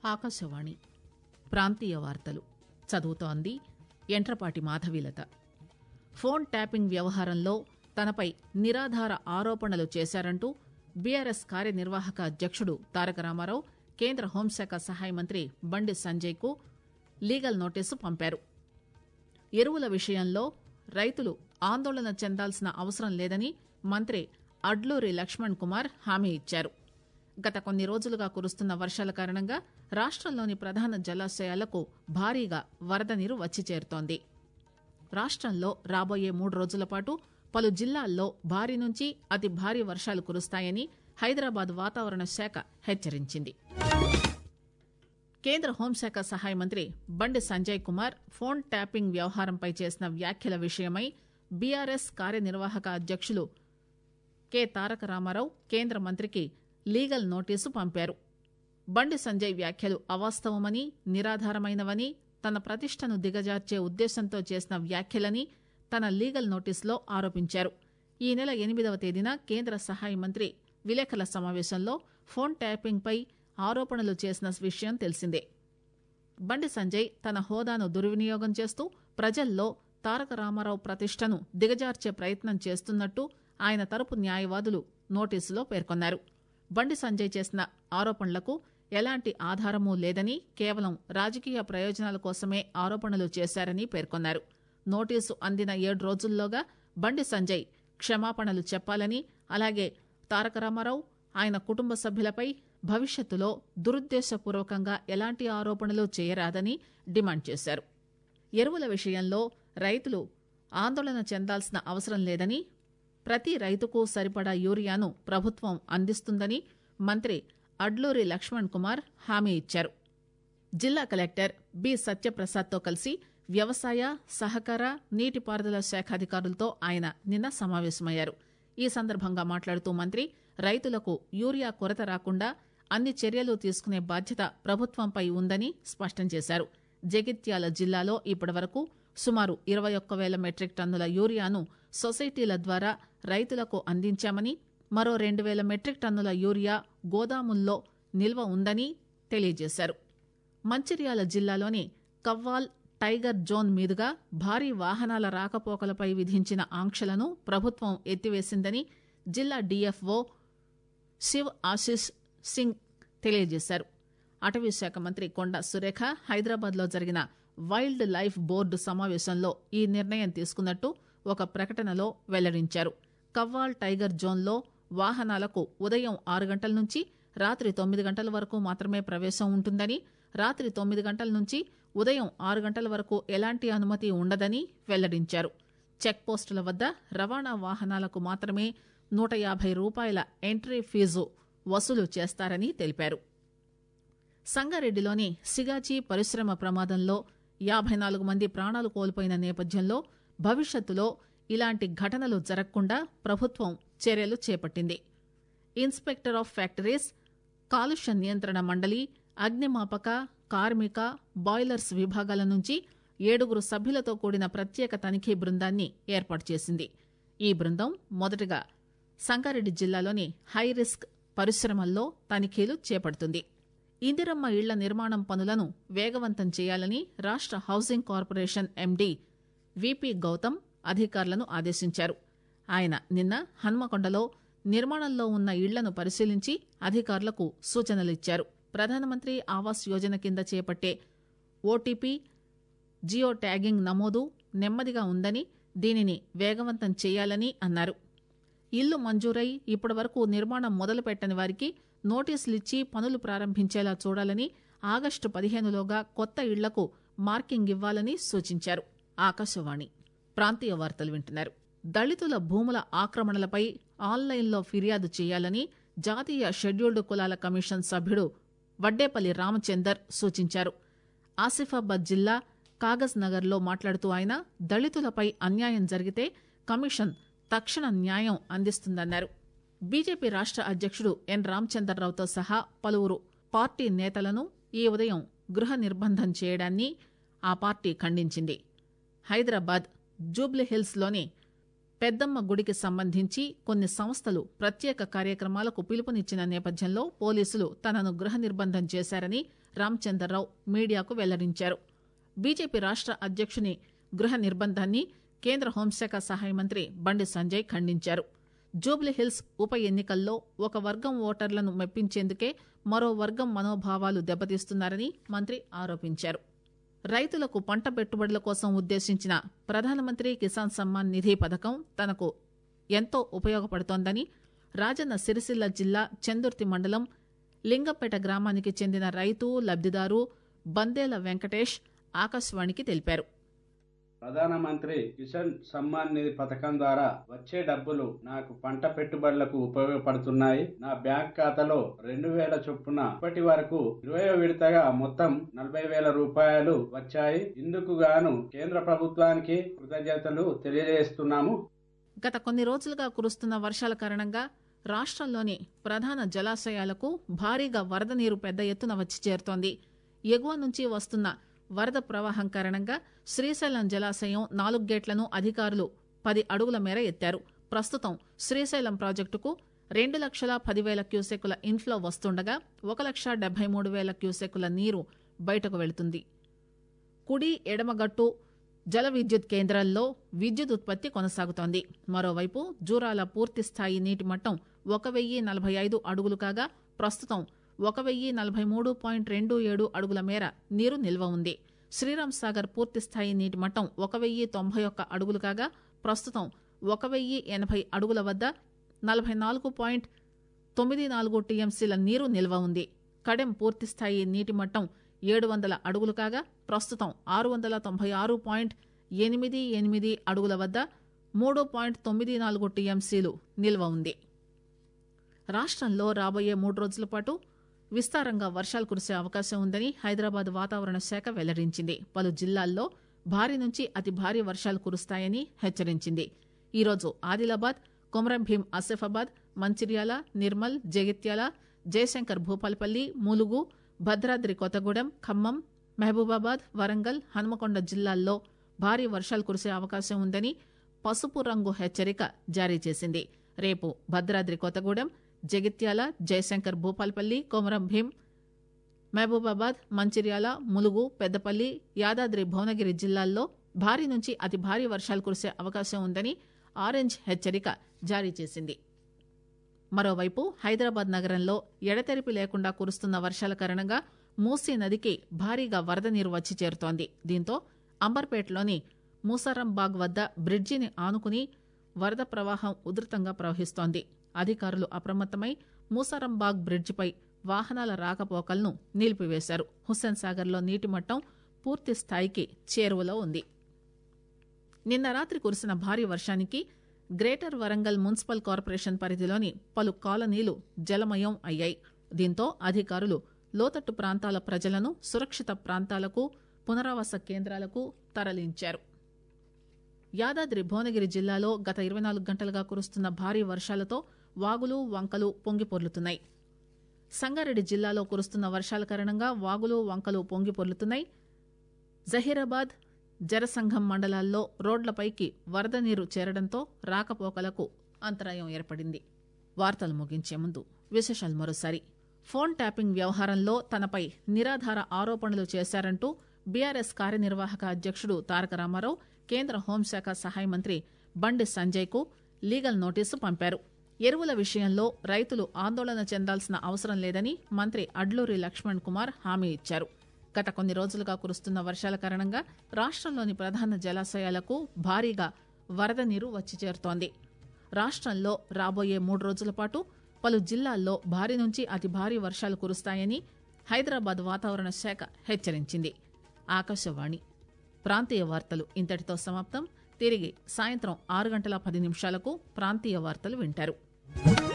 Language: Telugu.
ఆకాశవాణి ప్రాంతీయ వార్తలు చదువుతోంది ఎంట్రపాటి మాధవీలత ఫోన్ ట్యాపింగ్ వ్యవహారంలో తనపై నిరాధార ఆరోపణలు చేశారంటూ బీఆర్ఎస్ కార్యనిర్వాహక అధ్యక్షుడు తారక రామారావు కేంద్ర హోంశాఖ సహాయ మంత్రి బండి సంజయ్ కు లీగల్ నోటీసు పంపారు ఎరువుల విషయంలో రైతులు ఆందోళన చెందాల్సిన అవసరం లేదని మంత్రి అడ్లూరి లక్ష్మణ్ కుమార్ హామీ ఇచ్చారు గత కొన్ని రోజులుగా కురుస్తున్న వర్షాల కారణంగా రాష్టంలోని ప్రధాన జలాశయాలకు భారీగా వరద నీరు వచ్చి చేరుతోంది రాష్టంలో రాబోయే మూడు రోజుల పాటు పలు జిల్లాల్లో భారీ నుంచి అతి భారీ వర్షాలు కురుస్తాయని హైదరాబాద్ వాతావరణ శాఖ హెచ్చరించింది కేంద్ర హోంశాఖ సహాయ మంత్రి బండి సంజయ్ కుమార్ ఫోన్ ట్యాపింగ్ వ్యవహారంపై చేసిన వ్యాఖ్యల విషయమై బీఆర్ఎస్ కార్యనిర్వాహక అధ్యక్షులు కె తారక రామారావు కేంద్ర మంత్రికి లీగల్ నోటీసు పంపారు బండి సంజయ్ వ్యాఖ్యలు అవాస్తవమని నిరాధారమైనవని తన ప్రతిష్టను దిగజార్చే ఉద్దేశంతో చేసిన వ్యాఖ్యలని తన లీగల్ నోటీసులో ఆరోపించారు ఈ నెల ఎనిమిదవ తేదీన కేంద్ర సహాయ మంత్రి విలేకరుల సమావేశంలో ఫోన్ ట్యాపింగ్ పై ఆరోపణలు చేసిన విషయం తెలిసిందే బండి సంజయ్ తన హోదాను దుర్వినియోగం చేస్తూ ప్రజల్లో తారక రామారావు ప్రతిష్టను దిగజార్చే ప్రయత్నం చేస్తున్నట్టు ఆయన తరపు న్యాయవాదులు నోటీసులో పేర్కొన్నారు బండి సంజయ్ చేసిన ఆరోపణలకు ఎలాంటి ఆధారమూ లేదని కేవలం రాజకీయ ప్రయోజనాల కోసమే ఆరోపణలు చేశారని పేర్కొన్నారు నోటీసు అందిన ఏడు రోజుల్లోగా బండి సంజయ్ క్షమాపణలు చెప్పాలని అలాగే తారక రామారావు ఆయన కుటుంబ సభ్యులపై భవిష్యత్తులో దురుద్దేశపూర్వకంగా ఎలాంటి ఆరోపణలు చేయరాదని డిమాండ్ చేశారు ఎరువుల విషయంలో రైతులు ఆందోళన చెందాల్సిన అవసరం లేదని ప్రతి రైతుకు సరిపడా యూరియాను ప్రభుత్వం అందిస్తుందని మంత్రి అడ్లూరి లక్ష్మణ్ కుమార్ హామీ ఇచ్చారు జిల్లా కలెక్టర్ బి సత్యప్రసాద్తో కలిసి వ్యవసాయ సహకార నీటిపారుదల శాఖ అధికారులతో ఆయన నిన్న సమావేశమయ్యారు ఈ సందర్భంగా మాట్లాడుతూ మంత్రి రైతులకు యూరియా కొరత రాకుండా అన్ని చర్యలు తీసుకునే బాధ్యత ప్రభుత్వంపై ఉందని స్పష్టం చేశారు జగిత్యాల జిల్లాలో ఇప్పటివరకు సుమారు ఇరవై ఒక్క వేల మెట్రిక్ టన్నుల యూరియాను సొసైటీల ద్వారా రైతులకు అందించామని మరో రెండు వేల మెట్రిక్ టన్నుల యూరియా గోదాముల్లో నిల్వ ఉందని తెలియజేశారు మంచిర్యాల జిల్లాలోని కవ్వాల్ టైగర్ జోన్ మీదుగా భారీ వాహనాల రాకపోకలపై విధించిన ఆంక్షలను ప్రభుత్వం ఎత్తివేసిందని జిల్లా డీఎఫ్ఓ శివ్ ఆశిష్ సింగ్ తెలియజేశారు అటవీ శాఖ మంత్రి కొండ సురేఖ హైదరాబాద్ లో జరిగిన వైల్డ్ లైఫ్ బోర్డు సమావేశంలో ఈ నిర్ణయం తీసుకున్నట్టు ఒక ప్రకటనలో వెల్లడించారు కవ్వాల్ టైగర్ జోన్లో వాహనాలకు ఉదయం ఆరు గంటల నుంచి రాత్రి తొమ్మిది గంటల వరకు మాత్రమే ప్రవేశం ఉంటుందని రాత్రి తొమ్మిది గంటల నుంచి ఉదయం ఆరు గంటల వరకు ఎలాంటి అనుమతి ఉండదని వెల్లడించారు చెక్ పోస్టుల వద్ద రవాణా వాహనాలకు మాత్రమే నూట యాభై రూపాయల ఎంట్రీ ఫీజు వసూలు చేస్తారని తెలిపారు సంగారెడ్డిలోని సిగాచి పరిశ్రమ ప్రమాదంలో యాభై నాలుగు మంది ప్రాణాలు కోల్పోయిన నేపథ్యంలో భవిష్యత్తులో ఇలాంటి ఘటనలు జరగకుండా ప్రభుత్వం చర్యలు చేపట్టింది ఇన్స్పెక్టర్ ఆఫ్ ఫ్యాక్టరీస్ కాలుష్య నియంత్రణ మండలి అగ్నిమాపక కార్మిక బాయిలర్స్ విభాగాల నుంచి ఏడుగురు సభ్యులతో కూడిన ప్రత్యేక తనిఖీ బృందాన్ని ఏర్పాటు చేసింది ఈ బృందం మొదటగా సంగారెడ్డి జిల్లాలోని హై రిస్క్ పరిశ్రమల్లో తనిఖీలు చేపడుతుంది ఇందిరమ్మ ఇళ్ల నిర్మాణం పనులను వేగవంతం చేయాలని రాష్ట housing corporation MD VP Gautam అధికారులను ఆదేశించారు ఆయన నిన్న హన్మకొండలో నిర్మాణంలో ఉన్న ఇళ్లను పరిశీలించి అధికారులకు సూచనలిచ్చారు ప్రధానమంత్రి ఆవాస్ యోజన కింద చేపట్టే ఓటీపీ జియో ట్యాగింగ్ నమోదు నెమ్మదిగా ఉందని దీనిని వేగవంతం చేయాలని అన్నారు ఇల్లు మంజూరై ఇప్పటివరకు నిర్మాణం మొదలుపెట్టని వారికి నోటీసులిచ్చి పనులు ప్రారంభించేలా చూడాలని ఆగస్టు పదిహేనులోగా కొత్త ఇళ్లకు మార్కింగ్ ఇవ్వాలని సూచించారు ఆకాశవాణి ప్రాంతీయ వార్తలు వింటున్నారు దళితుల భూముల ఆక్రమణలపై ఆన్లైన్లో ఫిర్యాదు చేయాలని జాతీయ షెడ్యూల్డ్ కులాల కమిషన్ సభ్యుడు వడ్డేపల్లి రామచందర్ సూచించారు ఆసిఫాబాద్ జిల్లా కాగజ్ నగర్లో మాట్లాడుతూ ఆయన దళితులపై అన్యాయం జరిగితే కమిషన్ తక్షణ న్యాయం అందిస్తుందన్నారు బీజేపీ రాష్ట అధ్యక్షుడు ఎన్ రామచందర్రావుతో సహా పలువురు పార్టీ నేతలను ఈ ఉదయం గృహ నిర్బంధం చేయడాన్ని ఆ పార్టీ ఖండించింది హైదరాబాద్ జూబ్లీహిల్స్ లోని పెద్దమ్మ గుడికి సంబంధించి కొన్ని సంస్థలు ప్రత్యేక కార్యక్రమాలకు పిలుపునిచ్చిన నేపథ్యంలో పోలీసులు తనను గృహ నిర్బంధం చేశారని రామచందర్రావు మీడియాకు వెల్లడించారు బీజేపీ రాష్ట అధ్యక్షుని గృహ నిర్బంధాన్ని కేంద్ర హోంశాఖ సహాయ మంత్రి బండి సంజయ్ ఖండించారు జూబ్లీహిల్స్ ఉప ఎన్నికల్లో ఒక వర్గం ఓటర్లను మెప్పించేందుకే మరో వర్గం మనోభావాలు దెబ్బతీస్తున్నారని మంత్రి ఆరోపించారు రైతులకు పంట పెట్టుబడుల కోసం ఉద్దేశించిన ప్రధానమంత్రి కిసాన్ సమ్మాన్ నిధి పథకం తనకు ఎంతో ఉపయోగపడుతోందని రాజన్న సిరిసిల్ల జిల్లా చందుర్తి మండలం లింగంపేట గ్రామానికి చెందిన రైతు లబ్దిదారు బందేల వెంకటేష్ ఆకాశవాణికి తెలిపారు ప్రధానమంత్రి కిసాన్ సమ్మాన్ నిధి పథకం ద్వారా వచ్చే డబ్బులు నాకు పంట పెట్టుబడులకు ఉపయోగపడుతున్నాయి నా బ్యాంక్ ఖాతాలో రెండు వేల చొప్పున ఇప్పటి వరకు ఇరవై విడతగా మొత్తం నలభై వేల రూపాయలు వచ్చాయి ఇందుకు గాను కేంద్ర ప్రభుత్వానికి కృతజ్ఞతలు తెలియజేస్తున్నాము గత కొన్ని రోజులుగా కురుస్తున్న వర్షాల కారణంగా రాష్ట్రంలోని ప్రధాన జలాశయాలకు భారీగా వరద నీరు పెద్ద ఎత్తున వచ్చి చేరుతోంది ఎగువ నుంచి వస్తున్న వరద ప్రవాహం కారణంగా శ్రీశైలం జలాశయం నాలుగు గేట్లను అధికారులు పది అడుగుల మేర ఎత్తారు ప్రస్తుతం శ్రీశైలం ప్రాజెక్టుకు రెండు లక్షల పదివేల క్యూసెక్కుల ఇన్ఫ్లో వస్తుండగా ఒక లక్ష డెబ్బై మూడు వేల క్యూసెక్కుల నీరు బయటకు వెళుతుంది కుడి ఎడమగట్టు జల విద్యుత్ కేంద్రాల్లో విద్యుత్ ఉత్పత్తి కొనసాగుతోంది మరోవైపు జూరాల పూర్తి స్థాయి నీటి మట్టం ఒక వెయ్యి నలభై ఐదు అడుగులు కాగా ప్రస్తుతం ఒక వెయ్యి నలభై మూడు పాయింట్ రెండు ఏడు అడుగుల మేర నీరు నిల్వ ఉంది శ్రీరామ్ సాగర్ పూర్తి స్థాయి నీటి మట్టం ఒక వెయ్యి తొంభై ఒక్క అడుగులు కాగా ప్రస్తుతం ఒక వెయ్యి ఎనభై అడుగుల వద్ద నలభై నాలుగు పాయింట్ తొమ్మిది నాలుగు టీఎంసీల నీరు నిల్వ ఉంది కడెం పూర్తి స్థాయి నీటి మట్టం ఏడు వందల అడుగులు కాగా ప్రస్తుతం ఆరు వందల తొంభై ఆరు పాయింట్ ఎనిమిది ఎనిమిది అడుగుల వద్ద మూడు పాయింట్ తొమ్మిది నాలుగు టీఎంసీలు నిల్వ ఉంది రాష్ట్రంలో రాబోయే మూడు రోజుల పాటు విస్తారంగా వర్షాలు కురిసే అవకాశం ఉందని హైదరాబాద్ వాతావరణ శాఖ వెల్లడించింది పలు జిల్లాల్లో భారీ నుంచి అతి భారీ వర్షాలు కురుస్తాయని హెచ్చరించింది ఈరోజు ఆదిలాబాద్ కొమరంభీం ఆసిఫాబాద్ మంచిర్యాల నిర్మల్ జగిత్యాల జయశంకర్ భూపాలపల్లి ములుగు భద్రాద్రి కొత్తగూడెం ఖమ్మం మహబూబాబాద్ వరంగల్ హనుమకొండ జిల్లాల్లో భారీ వర్షాలు కురిసే అవకాశం ఉందని పసుపు రంగు హెచ్చరిక జారీ చేసింది రేపు భద్రాద్రి కొత్తగూడెం జగిత్యాల జయశంకర్ భూపాల్పల్లి కొమరం భీం మహబూబాబాద్ మంచిర్యాల ములుగు పెద్దపల్లి యాదాద్రి భువనగిరి జిల్లాల్లో భారీ నుంచి అతి భారీ వర్షాలు కురిసే అవకాశం ఉందని ఆరెంజ్ హెచ్చరిక జారీ చేసింది మరోవైపు హైదరాబాద్ నగరంలో ఎడతెరిపి లేకుండా కురుస్తున్న వర్షాల కారణంగా మూసీ నదికి భారీగా వరద నీరు వచ్చి చేరుతోంది దీంతో అంబర్పేటలోని మూసారంబాగ్ వద్ద బ్రిడ్జిని ఆనుకుని వరద ప్రవాహం ఉధృతంగా ప్రవహిస్తోంది అధికారులు అప్రమత్తమై మూసారంబాగ్ బ్రిడ్జిపై వాహనాల రాకపోకలను నిలిపివేశారు హుస్సేన్ సాగర్లో నీటి మట్టం పూర్తి స్థాయికి చేరువలో ఉంది నిన్న రాత్రి కురిసిన భారీ వర్షానికి గ్రేటర్ వరంగల్ మున్సిపల్ కార్పొరేషన్ పరిధిలోని పలు కాలనీలు జలమయం అయ్యాయి దీంతో అధికారులు లోతట్టు ప్రాంతాల ప్రజలను సురక్షిత ప్రాంతాలకు పునరావాస కేంద్రాలకు తరలించారు యాదాద్రి భువనగిరి జిల్లాలో గత ఇరవై నాలుగు గంటలుగా కురుస్తున్న భారీ వర్షాలతో వాగులు వంకలు పొంగిపొర్లుతున్నాయి సంగారెడ్డి జిల్లాలో కురుస్తున్న వర్షాల కారణంగా వాగులు వంకలు పొంగిపొర్లుతున్నాయి జహీరాబాద్ జరసంఘం మండలాల్లో రోడ్లపైకి వరద నీరు చేరడంతో రాకపోకలకు అంతరాయం ఏర్పడింది వార్తలు ముగించే ముందు విశేషాలు మరోసారి ఫోన్ ట్యాపింగ్ వ్యవహారంలో తనపై నిరాధార ఆరోపణలు చేశారంటూ బీఆర్ఎస్ కార్యనిర్వాహక అధ్యక్షుడు తారక రామారావు కేంద్ర హోంశాఖ సహాయ మంత్రి బండి సంజయ్ కు లీగల్ నోటీసు పంపారు ఎరువుల విషయంలో రైతులు ఆందోళన చెందాల్సిన అవసరం లేదని మంత్రి అడ్లూరి లక్ష్మణ్ కుమార్ హామీ ఇచ్చారు గత కొన్ని రోజులుగా కురుస్తున్న వర్షాల కారణంగా రాష్ట్రంలోని ప్రధాన జలాశయాలకు భారీగా వరద నీరు వచ్చి చేరుతోంది రాష్ట్రంలో రాబోయే మూడు రోజుల పాటు పలు జిల్లాల్లో భారీ నుంచి అతి భారీ వర్షాలు కురుస్తాయని హైదరాబాద్ వాతావరణ శాఖ హెచ్చరించింది ఆకాశవాణి ప్రాంతీయ వార్తలు ఇంతటితో సమాప్తం తిరిగి సాయంత్రం ఆరు గంటల పది నిమిషాలకు ప్రాంతీయ వార్తలు వింటారు